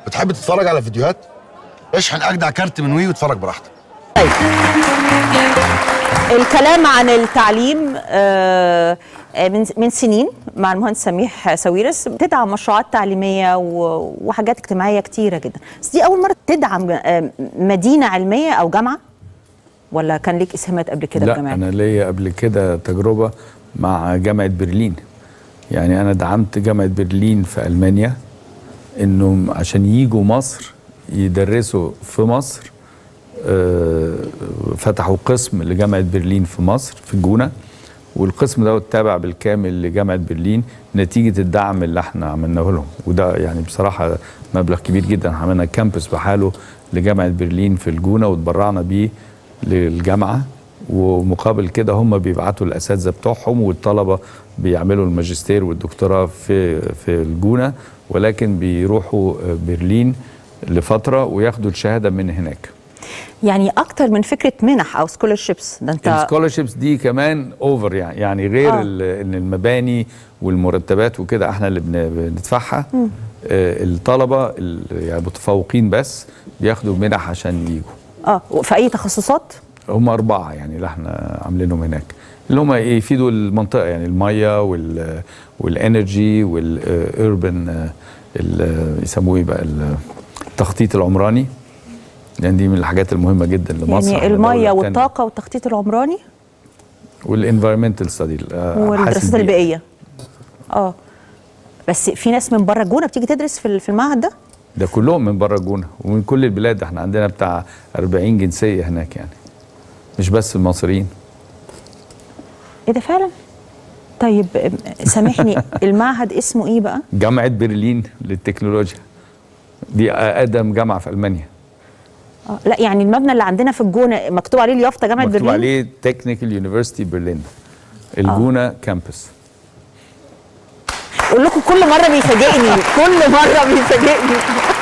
بتحب تتفرج على فيديوهات اشحن اجدع كارت من وي واتفرج براحتك طيب الكلام عن التعليم آه، آه، من من سنين مع المهندس سميح ساويرس بتدعم مشروعات تعليميه و- وحاجات اجتماعيه كتيره جدا بس دي اول مره تدعم آه، مدينه علميه او جامعه ولا كان ليك اسهامات قبل كده لا في جامعات انا ليا قبل كده تجربه مع جامعه برلين يعني انا دعمت جامعه برلين في المانيا انهم عشان يجوا مصر يدرسوا في مصر آه، فتحوا قسم لجامعه برلين في مصر في الجونه والقسم ده تابع بالكامل لجامعه برلين نتيجه الدعم اللي احنا عملناه لهم وده يعني بصراحه مبلغ كبير جدا عملنا كامبس بحاله لجامعه برلين في الجونه وتبرعنا بيه للجامعه ومقابل كده هم بيبعتوا الاساتذه بتوعهم والطلبه بيعملوا الماجستير والدكتوراه في في الجونه ولكن بيروحوا برلين لفتره وياخدوا الشهاده من هناك يعني اكتر من فكره منح او سكولرشيبس ده انت السكولرشيبس دي كمان اوفر يعني يعني غير آه. آه. ان المباني والمرتبات وكده احنا اللي بن- بندفعها آه الطلبه ال- يعني متفوقين بس بياخدوا منح عشان يجوا اه في اي تخصصات هم أربعة يعني اللي احنا عاملينهم هناك اللي هم يفيدوا المنطقة يعني المية وال والانرجي والاربن يسموه ايه بقى ال- التخطيط العمراني لان دي من الحاجات المهمة جدا لمصر يعني على الميه دولة تانية. والطاقه والتخطيط العمراني والانفيرمنتال ستادي والدراسات البيئيه اه بس في ناس من بره الجونه بتيجي تدرس في ال- في المعهد ده ده كلهم من بره الجونه ومن كل البلاد احنا عندنا بتاع 40 جنسيه هناك يعني مش بس المصريين ايه ده فعلا طيب أم، سامحني المعهد اسمه ايه بقى جامعه برلين للتكنولوجيا دي اقدم جامعه في المانيا آه لا يعني المبنى اللي عندنا في الجونه مكتوب عليه اليافطه جامعه مكتوب برلين عليه تكنيكال يونيفرسيتي برلين الجونه كامبس اقول لكم كل مره بيفاجئني كل مره بيفاجئني